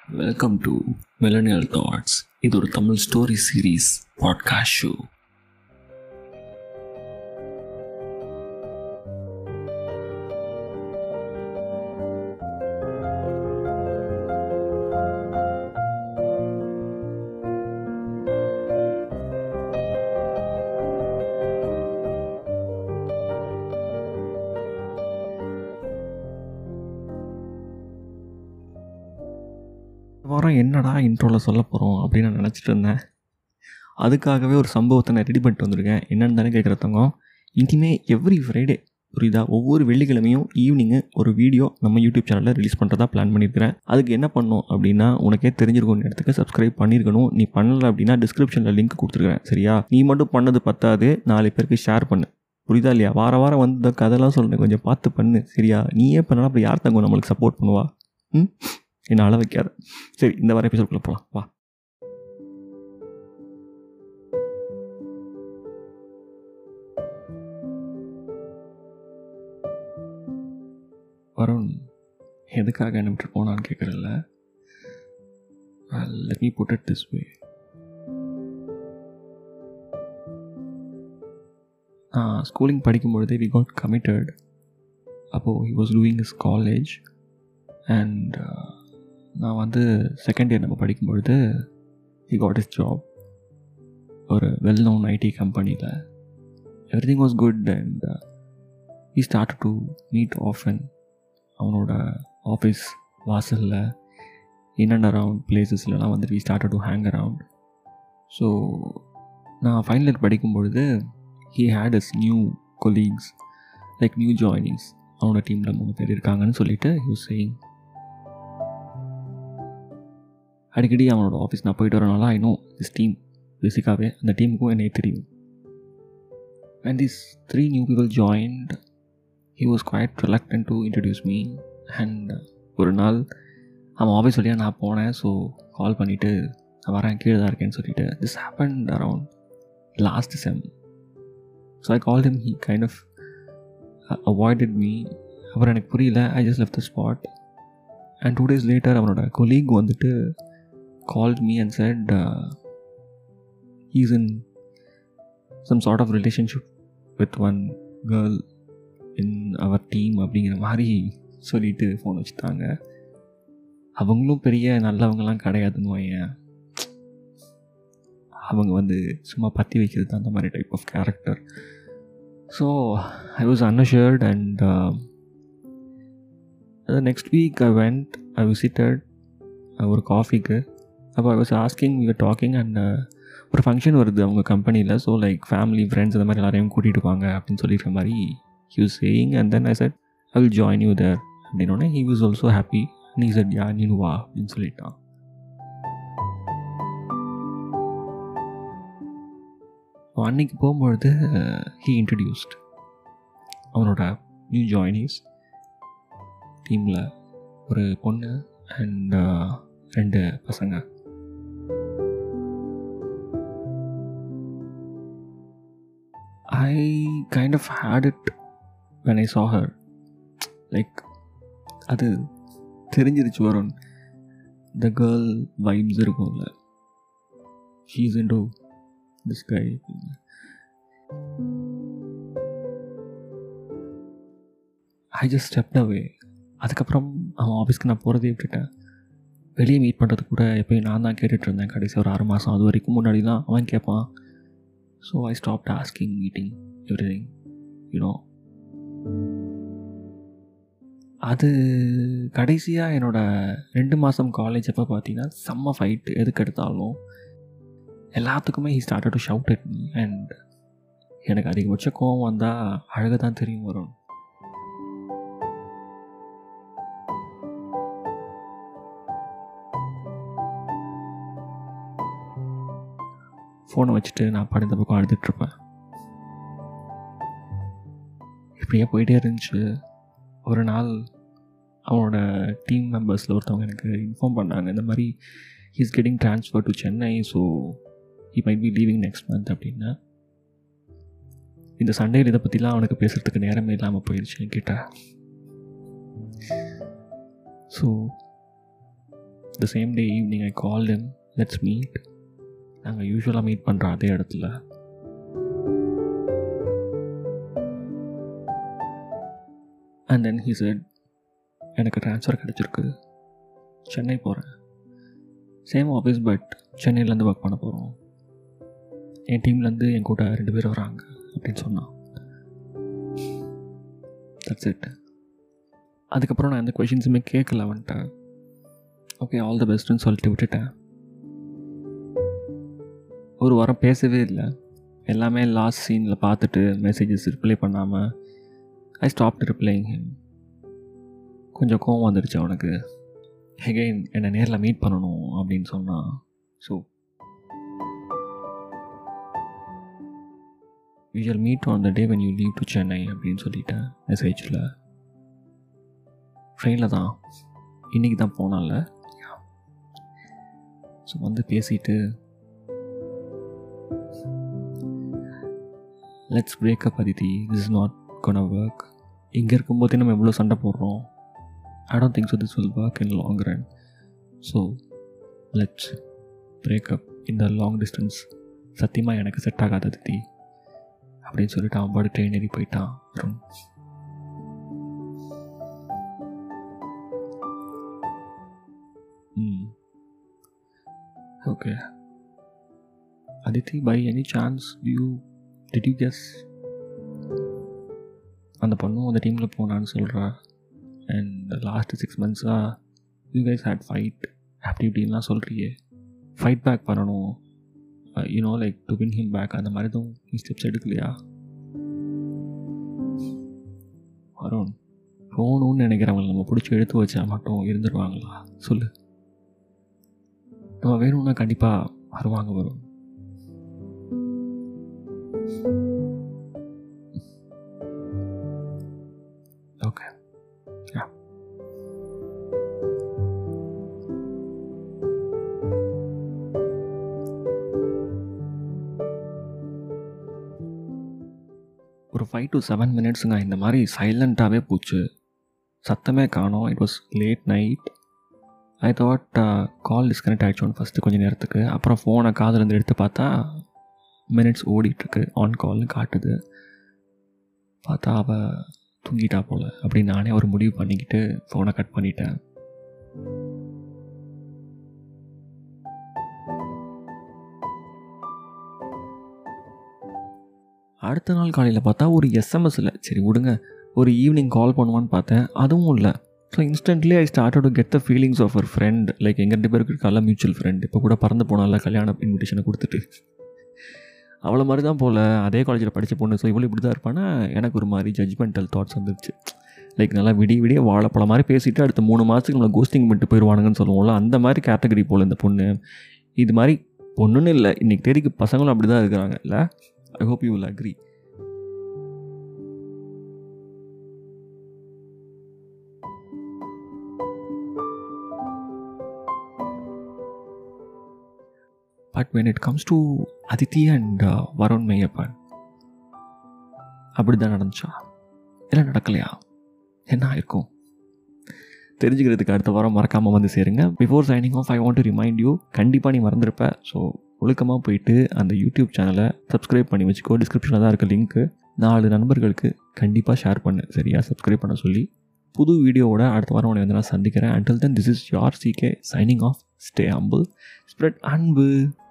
welcome to millennial thoughts இது ஒரு Tamil story series podcast show வாரம் என்னடா இன்ட்ரோவில் சொல்ல போகிறோம் அப்படின்னு நான் நினச்சிட்டு இருந்தேன் அதுக்காகவே ஒரு சம்பவத்தை நான் ரெடி பண்ணிட்டு வந்திருக்கேன் என்னென்னு தானே கேட்குறத்தவங்க இனிமே எவ்ரி ஃப்ரைடே புரியுதா ஒவ்வொரு வெள்ளிக்கிழமையும் ஈவினிங்கு ஒரு வீடியோ நம்ம யூடியூப் சேனலில் ரிலீஸ் பண்ணுறதா பிளான் பண்ணியிருக்கிறேன் அதுக்கு என்ன பண்ணணும் அப்படின்னா உனக்கே தெரிஞ்சிருக்கும் இடத்துக்கு சப்ஸ்கிரைப் பண்ணியிருக்கணும் நீ பண்ணலை அப்படின்னா டிஸ்கிரிப்ஷனில் லிங்க் கொடுத்துருக்கேன் சரியா நீ மட்டும் பண்ணது பத்தாது நாலு பேருக்கு ஷேர் பண்ணு புரியுதா இல்லையா வார வாரம் வந்து இந்த கதைலாம் சொல்கிறேன் கொஞ்சம் பார்த்து பண்ணு சரியா நீயே பண்ணலாம் அப்புறம் யார் தங்க நம்மளுக்கு சப்போர்ட் பண்ணுவா ம் என்னை அள வைக்காத சரி இந்த வார எபிசோட்குள்ளே போகலாம் வா வருண் எதுக்காக என்ன விட்டு போனான்னு கேட்குறல்ல let me put it this way நான் ஸ்கூலிங் படிக்கும்பொழுதே வி காட் கமிட்டட் அப்போது he was doing is college and நான் வந்து செகண்ட் இயர் நம்ம படிக்கும்பொழுது ஹி காட் இஸ் ஜாப் ஒரு வெல் நோன் ஐடி கம்பெனியில் everything was good and he start to meet often அவனோட ஆஃபீஸ் வாசலில் இன் அண்ட் அரவுண்ட் பிளேசஸ்லலாம் வந்துட்டு we start to hang around so நான் ஃபைனல் இயர் படிக்கும்பொழுது he had is new colleagues like new joinings அவனோட டீமில் மூணு பேர் இருக்காங்கன்னு சொல்லிட்டு யூஸ் சேயிங் அடிக்கடி அவனோட ஆஃபீஸ் நான் போயிட்டு வரனால ஐ நோ திஸ் டீம் பேசிக்காகவே அந்த டீமுக்கும் என்னை தெரியும் and this three new people joined he was quite reluctant to introduce me and ஒரு நாள் அவன் ஆஃபீஸ் வழியாக நான் போனேன் ஸோ கால் பண்ணிவிட்டு நான் வரேன் கீழே தான் இருக்கேன்னு சொல்லிட்டு this happen around last sem so I call him he kind of avoided me அப்புறம் எனக்கு புரியல I just left the spot and two days later அவனோட கொலீக் வந்துட்டு called me and said he's in some sort of relationship with one girl in our team அப்படிங்கிற மாதிரி சொல்லிட்டு phone வச்சுட்டாங்க அவங்களும் பெரிய நல்லவங்கலாம் கிடையாதுன்னு வையன் அவங்க வந்து சும்மா பற்றி வைக்கிறது அந்த மாதிரி type of character so I was unassured and next week I went I visited ஒரு காஃபிக்கு அப்போ I was asking you talking and ஒரு ஃபங்க்ஷன் வருது அவங்க கம்பெனியில் ஸோ லைக் ஃபேமிலி ஃப்ரெண்ட்ஸ் அந்த மாதிரி எல்லாரையும் கூட்டிகிட்டு வாங்க அப்படின்னு சொல்லிடுற மாதிரி he saying and then I said I will join you there அப்படின்னோடனே ஹி வாஸ் ஆல்சோ ஹாப்பி நீ செட் யா நீனு வா அப்படின்னு சொல்லிட்டான் அன்னைக்கு போகும்பொழுது ஹீ இன்ட்ரடியூஸ்ட் அவனோட நியூ ஜாயினிஸ் டீமில் ஒரு பொண்ணு அண்ட் ரெண்டு பசங்க I kind of hate it when I saw her like அது தெரிஞ்சிருச்சு வரும் த கேர்ள் வைப்ஸ் இருக்கும்ல she's into this guy I just stepped away அதுக்கப்புறம் அவன் ஆஃபீஸ்க்கு நான் போகிறதே விட்டுட்டேன் வெளியே மீட் பண்ணுறது கூட எப்போயும் நான் தான் கேட்டுட்டு இருந்தேன் கடைசி ஒரு ஆறு மாதம் அது வரைக்கும் முன்னாடி தான் அவன் கேட்பான் so I stop asking meeting everything you know அது கடைசியாக என்னோடய ரெண்டு மாதம் காலேஜ் அப்போ பார்த்தீங்கன்னா செம்ம ஃபைட் எதுக்கு எடுத்தாலும் எல்லாத்துக்குமே he start to shout at me and எனக்கு அதிகபட்ச கோவம் வந்தால் அழகாக தான் தெரியும் வரும் ஃபோனை வச்சுட்டு நான் பாடி இந்த பக்கம் அழுதுட்ருப்பேன் இப்படியே போயிட்டே இருந்துச்சு ஒரு நாள் அவனோட டீம் மெம்பர்ஸில் ஒருத்தவங்க எனக்கு இன்ஃபார்ம் பண்ணாங்க இந்த மாதிரி he's getting transfer to Chennai so he might be leaving next month அப்படின்னா இந்த சண்டையில் இதை பற்றிலாம் அவனுக்கு பேசுகிறதுக்கு நேரமே இல்லாமல் போயிடுச்சு என்கிட்ட so the same day evening I call him let's meet நாங்கள் யூஸ்வலாக மீட் பண்ணுற அதே இடத்துல அண்ட் தென் ஹீ said எனக்கு ட்ரான்ஸ்ஃபர் கிடச்சிருக்கு சென்னை போகிறேன் சேம் ஆஃபீஸ் பட் சென்னையிலேருந்து ஒர்க் பண்ண போகிறோம் என் டீம்லேருந்து என் கூட ரெண்டு பேர் வராங்க அப்படின்னு சொன்னான் தட்ஸ் இட் அதுக்கப்புறம் நான் எந்த கொஷின்ஸுமே கேட்கல வந்துட்டேன் ஓகே ஆல் த பெஸ்ட்டுன்னு சொல்லிட்டு விட்டுட்டேன் ஒரு வாரம் பேசவே இல்லை எல்லாமே லாஸ்ட் சீனில் பார்த்துட்டு மெசேஜஸ் ரிப்ளை பண்ணாமல் ஐ ஸ்டாப் ரிப்ளைங் ஹிம் கொஞ்சம் கோவம் வந்துடுச்சு அவனுக்கு ஹெகைன் என்னை நேரில் மீட் பண்ணணும் அப்படின்னு சொன்னான் so usual meet on the day when you leave to Chennai அப்படின்னு சொல்லிட்டேன் மெசேஜில் ட்ரெயினில் தான் இன்றைக்கி தான் போனால ஸோ வந்து பேசிட்டு let's breakup Aditi this is not gonna work இங்கே இருக்கும்போதே நம்ம எவ்வளோ சண்டை போடுறோம் I don't think so this will work in long run so let's breakup இந்த லாங் டிஸ்டன்ஸ் சத்தியமாக எனக்கு செட் ஆகாது அதித்தி அப்படின்னு சொல்லிட்டு அவன் பாடு ட்ரெயின் ஏறி போயிட்டான் அப்புறம் ம் okay Aditi by any chance you did you guess அந்த பொண்ணும் அந்த டீமில் போனான்னு சொல்கிறா அண்ட் லாஸ்ட் சிக்ஸ் மந்த்ஸாக யூ கைஸ் ஹேட் ஃபைட் அப்படி இப்படின்லாம் சொல்கிறியே ஃபைட் பேக் பண்ணணும் you know like to win him back அந்த மாதிரி எதுவும் நீ ஸ்டெப்ஸ் எடுக்கலையா வருண் போகணும்னு நினைக்கிறவங்க நம்ம பிடிச்சி எடுத்து வச்சா மட்டும் இருந்துருவாங்களா சொல்லு நம்ம வேணும்னா கண்டிப்பாக வருவாங்க வரும் ஓகே ஒரு ஃபைவ் டு செவன் மினிட்ஸுங்க இந்த மாதிரி சைலண்ட்டாகவே போச்சு சத்தமே காணோம் it was late night I thought call disconnect ஆகிடுச்சோன்னு ஃபஸ்ட்டு கொஞ்சம் நேரத்துக்கு அப்புறம் ஃபோனை காதுலேருந்து எடுத்து பார்த்தா மினிட்ஸ் ஓடிட்டுருக்கு ஆன் கால்னு காட்டுது பார்த்தா அவள் தூங்கிட்டா போல் அப்படின்னு நானே ஒரு முடிவு பண்ணிக்கிட்டு ஃபோனை கட் பண்ணிட்டேன் அடுத்த நாள் காலையில் பார்த்தா ஒரு எஸ்எம்எஸ் இல்லை சரி விடுங்க ஒரு ஈவினிங் கால் பண்ணுவான்னு பார்த்தேன் அதுவும் இல்லை so instantly I start to get the feelings of our friend like எங்கள் ரெண்டு பேருக்கு இருக்கால மியூச்சுவல் ஃப்ரெண்ட் இப்போ கூட பறந்து போனால கல்யாண இன்விடேஷனை கொடுத்துட்டு அவ்வளோ மாதிரி தான் போல் அதே காலேஜில் படித்த பொண்ணு ஸோ இவ்வளோ இப்படி தான் இருப்பானா எனக்கு ஒரு மாதிரி ஜட்ஜ்மெண்டல் தாட்ஸ் வந்துருச்சு லைக் நல்லா விடிய விடிய வாழைப்பழம் மாதிரி பேசிட்டு அடுத்த மூணு மாதத்துக்கு நம்மளை கோஸ்டிங் பண்ணிட்டு போயிடுவானுங்கன்னு சொல்லுவோம்ல அந்த மாதிரி கேட்டகரி போல் இந்த பொண்ணு இது மாதிரி பொண்ணுன்னு இல்லை இன்றைக்கி தேதிக்கு பசங்களும் அப்படி தான் இருக்கிறாங்க இல்லை I hope you will agree but when it comes to Aditi and Varun Meiyappan அப்படி தான் நடந்துச்சா இல்லை நடக்கலையா என்ன இருக்கும் தெரிஞ்சுக்கிறதுக்கு அடுத்த வாரம் மறக்காமல் வந்து சேருங்க before signing off I want to remind you கண்டிப்பாக நீ மறந்துருப்ப ஸோ ஒழுக்கமாக போயிட்டு அந்த யூடியூப் சேனலை சப்ஸ்கிரைப் பண்ணி வச்சுக்கோ டிஸ்கிரிப்ஷனில் தான் இருக்க லிங்க்கு நாலு நண்பர்களுக்கு கண்டிப்பாக ஷேர் பண்ணு சரியா சப்ஸ்கிரைப் பண்ண சொல்லி புது வீடியோவோட அடுத்த வாரம் உன்னை வந்து நான் சந்திக்கிறேன் until then this is yours CK signing off stay humble spread அன்பு